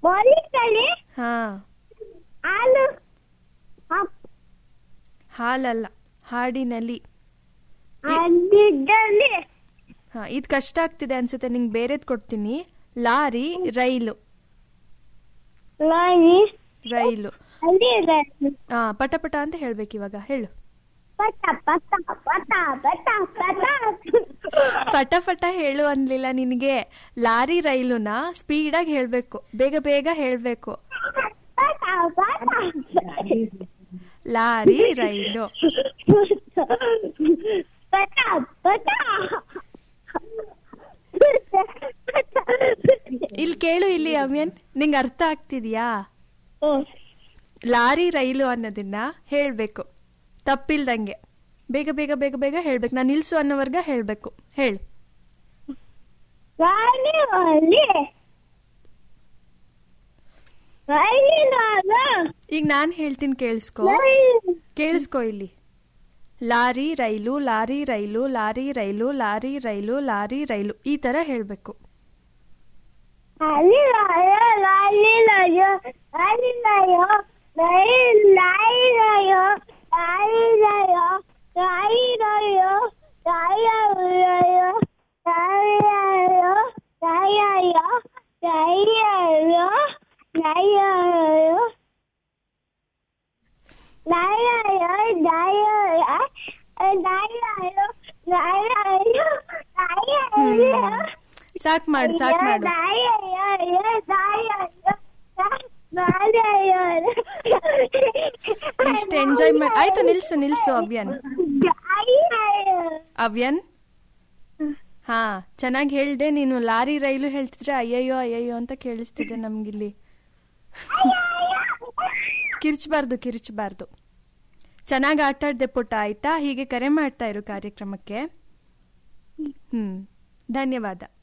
ಮೊಲಿಕಲಿ ಹಾ ಹಾಲು ಅಪ್- ಹಾಲಲ್ಲ ಹಾಡಿನಲ್ಲಿ ಅದಿದ್ದಲ್ಲಿ ಹಾ ಇದು ಕಷ್ಟ ಆಗ್ತಿದೆ ಅನ್ಸುತ್ತೆ ನಿಂಗೆ ಬೇರೆದ್ ಕೊಡ್ತೀನಿ ಲಾರಿ ರೈಲು ಲಾರಿ ರೈಲು ಅಲ್ಲಿ ರೈಲು. ಹಾ ಪಟ ಪಟ ಅಂತ ಹೇಳ್ಬೇಕು ಇವಾಗ ಹೇಳು ಪಟ ಪಟ ಪಟ ಪಟ ಪಟ ಪಟ ಪಟ ಹೇಳು ಅನ್ಲಿಲ್ಲ ನಿನಗೆ ಲಾರಿ ರೈಲುನ ಸ್ಪೀಡಾಗಿ ಹೇಳ್ಬೇಕು ಬೇಗ ಬೇಗ ಹೇಳ್ಬೇಕು ಪಟ ಪಟ ಲಾರಿ ರೈಲು ಪಟ ಪಟ ಇಲ್ಲಿ ಕೇಳು ಇಲ್ಲಿ ಅವ್ಯನ್ ನಿಂಗೆ ಅರ್ಥ ಆಗ್ತಿದ್ಯಾ ಹ್ಮ್. ಲಾರಿ ರೈಲು ಅನ್ನೋದನ್ನ ಹೇಳ್ಬೇಕು ತಪ್ಪಿಲ್ದಂಗೆ ಬೇಗ ಬೇಗ ಬೇಗ ಬೇಗ ಹೇಳ್ಬೇಕು ನಾನು ನಿಲ್ಸು ಅನ್ನೋವರ್ಗ ಹೇಳ್ಬೇಕು ಹೇಳು ಲಾರಿ ಅಲ್ಲಿ ರೈಲಿನಾಗ ಈಗ ನಾನು ಹೇಳ್ತೀನಿ ಕೇಳಿಸ್ಕೊ ರೈಲು ಕೇಳಿಸ್ಕೊ ಇಲ್ಲಿ lorry rail lorry rail lorry rail lorry rail lorry rail ಈ ತರ ಹೇಳ್ಬೇಕು ಅಲ್ಲಿ ಲಾಯ ಲಾಲಿ ಲಾಯ ಲಾಲಿ ಲಾಯ ಲೈ ಲೈ ಲಾಯ ಲಾಯಿ ಲಾಯ ಲಾಯಿ ಲಾಯ ಲಾಯ ಲಾಯ ಲಾಯ ಲಾಯ ಲಾಯ ಲಾಯ ಸಾಕ್ ಮಾಡು ಸಾಕ್ ಮಾಡು ಇಷ್ಟು ಎಂಜಾಯ್ ಮಾಡಿ ಆಯ್ತು ನಿಲ್ಸು ನಿಲ್ಸು ಅವ್ಯನ್ ಅವ್ಯನ್ ಹಾ ಚೆನ್ನಾಗಿ ಹೇಳ್ದೆ ನೀನು ಲಾರಿ ರೈಲು ಹೇಳ್ತಿದ್ರೆ ಅಯ್ಯಯ್ಯೋ ಅಯ್ಯಯ್ಯೋ ಅಂತ ಕೇಳಿಸ್ತಿದೆ ನಮ್ಗಿಲ್ಲಿ ಕಿರ್ಚಬಾರ್ದು ಕಿರ್ಚಬಾರ್ದು ಚೆನ್ನಾಗಿ ಆಟ ಆಡ್ದೆ ಪುಟ್ಟ ಆಯ್ತಾ ಹೀಗೆ ಕರೆ ಮಾಡ್ತಾ ಇರು ಕಾರ್ಯಕ್ರಮಕ್ಕೆ ಹ್ಮ್ ಧನ್ಯವಾದ